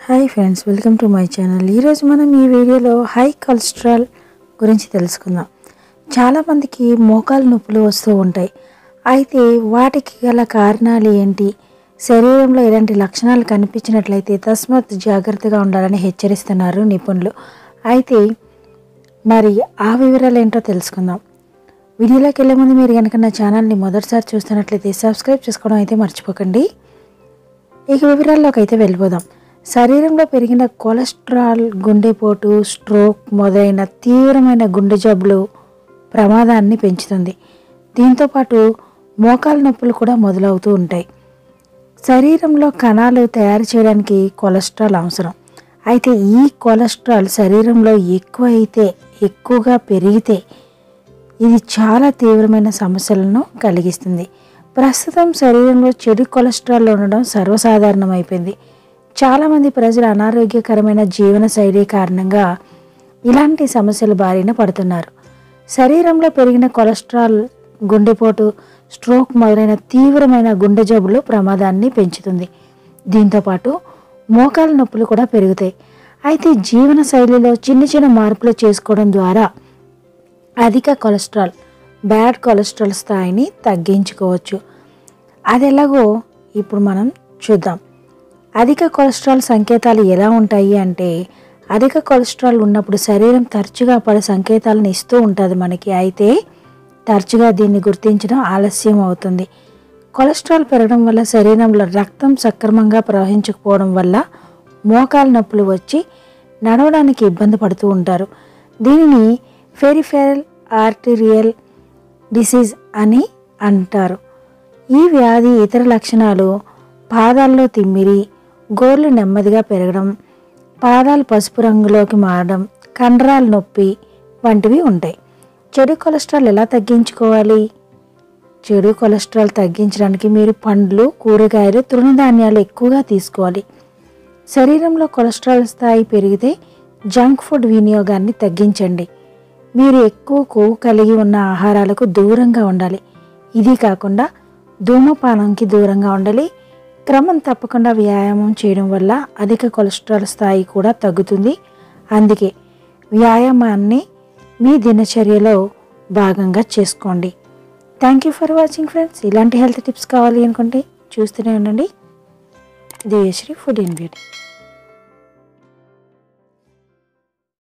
hi friends welcome to my channel ఈరోజు మనం ఈ వీడియోలో హై కొలెస్ట్రాల్ గురించి తెలుసుకుందాం చాలామందికి మోకాలు నొప్పులు వస్తూ ఉంటాయి అయితే వాటికి గల కారణాలు ఏంటి శరీరంలో ఎలాంటి లక్షణాలు కనిపించినట్లయితే తస్మాత్ జాగ్రత్తగా ఉండాలని హెచ్చరిస్తున్నారు నిపుణులు అయితే మరి ఆ వివరాలు ఏంటో తెలుసుకుందాం వీడియోలోకి వెళ్ళే ముందు మీరు కనుక నా ఛానల్ని మొదటిసారి చూస్తున్నట్లయితే సబ్స్క్రైబ్ చేసుకోవడం అయితే మర్చిపోకండి ఇక వివరాల్లోకి అయితే వెళ్ళిపోదాం శరీరంలో పెరిగిన కొలెస్ట్రాల్ గుండెపోటు స్ట్రోక్ మొదలైన తీవ్రమైన గుండె జబ్బులు ప్రమాదాన్ని పెంచుతుంది దీంతోపాటు మోకాలు నొప్పులు కూడా మొదలవుతూ ఉంటాయి శరీరంలో కణాలు తయారు చేయడానికి కొలెస్ట్రాల్ అవసరం అయితే ఈ కొలెస్ట్రాల్ శరీరంలో ఎక్కువ అయితే ఎక్కువగా పెరిగితే ఇది చాలా తీవ్రమైన సమస్యలను కలిగిస్తుంది ప్రస్తుతం శరీరంలో చెడు కొలెస్ట్రాల్ ఉండడం సర్వసాధారణమైపోయింది చాలామంది ప్రజలు అనారోగ్యకరమైన జీవన శైలి కారణంగా ఇలాంటి సమస్యల బారిన పడుతున్నారు శరీరంలో పెరిగిన కొలెస్ట్రాల్ గుండెపోటు స్ట్రోక్ మొదలైన తీవ్రమైన గుండె జబ్బులు ప్రమాదాన్ని పెంచుతుంది దీంతోపాటు మోకాల నొప్పులు కూడా పెరుగుతాయి అయితే జీవన శైలిలో చిన్న చిన్న మార్పులు చేసుకోవడం ద్వారా అధిక కొలెస్ట్రాల్ బ్యాడ్ కొలెస్ట్రాల్ స్థాయిని తగ్గించుకోవచ్చు అది ఎలాగో ఇప్పుడు మనం చూద్దాం అధిక కొలెస్ట్రాల్ సంకేతాలు ఎలా ఉంటాయి అంటే అధిక కొలెస్ట్రాల్ ఉన్నప్పుడు శరీరం తరచుగా పలు సంకేతాలను ఇస్తూ ఉంటుంది మనకి అయితే తరచుగా దీన్ని గుర్తించడం ఆలస్యం అవుతుంది కొలెస్ట్రాల్ పెరగడం వల్ల శరీరంలో రక్తం సక్రమంగా ప్రవహించకపోవడం వల్ల మోకాలు నొప్పులు వచ్చి నడవడానికి ఇబ్బంది పడుతూ ఉంటారు దీనిని ఫెరిఫెరల్ ఆర్టీరియల్ డిసీజ్ అని అంటారు ఈ వ్యాధి ఇతర లక్షణాలు పాదాల్లో తిమ్మిరి గోర్లు నెమ్మదిగా పెరగడం పాదాలు పసుపు రంగులోకి మారడం కండరాలు నొప్పి వంటివి ఉంటాయి చెడు కొలెస్ట్రాల్ ఎలా తగ్గించుకోవాలి చెడు కొలెస్ట్రాల్ తగ్గించడానికి మీరు పండ్లు కూరగాయలు తృణధాన్యాలు ఎక్కువగా తీసుకోవాలి శరీరంలో కొలెస్ట్రాల్ స్థాయి పెరిగితే జంక్ ఫుడ్ వినియోగాన్ని తగ్గించండి మీరు ఎక్కువ కొవ్వు కలిగి ఉన్న ఆహారాలకు దూరంగా ఉండాలి ఇది కాకుండా ధూమపానంకి దూరంగా ఉండాలి క్రమం తప్పకుండా వ్యాయామం చేయడం వల్ల అధిక కొలెస్ట్రాల్ స్థాయి కూడా తగ్గుతుంది అందుకే వ్యాయామాన్ని మీ దినచర్యలో భాగంగా చేసుకోండి thank you for watching friends ఇలాంటి హెల్త్ టిప్స్ కావాలి అనుకుంటే చూస్తూనే ఉండండి దేయశ్రీ ఫుడ్ ఇన్ బ్యూటీ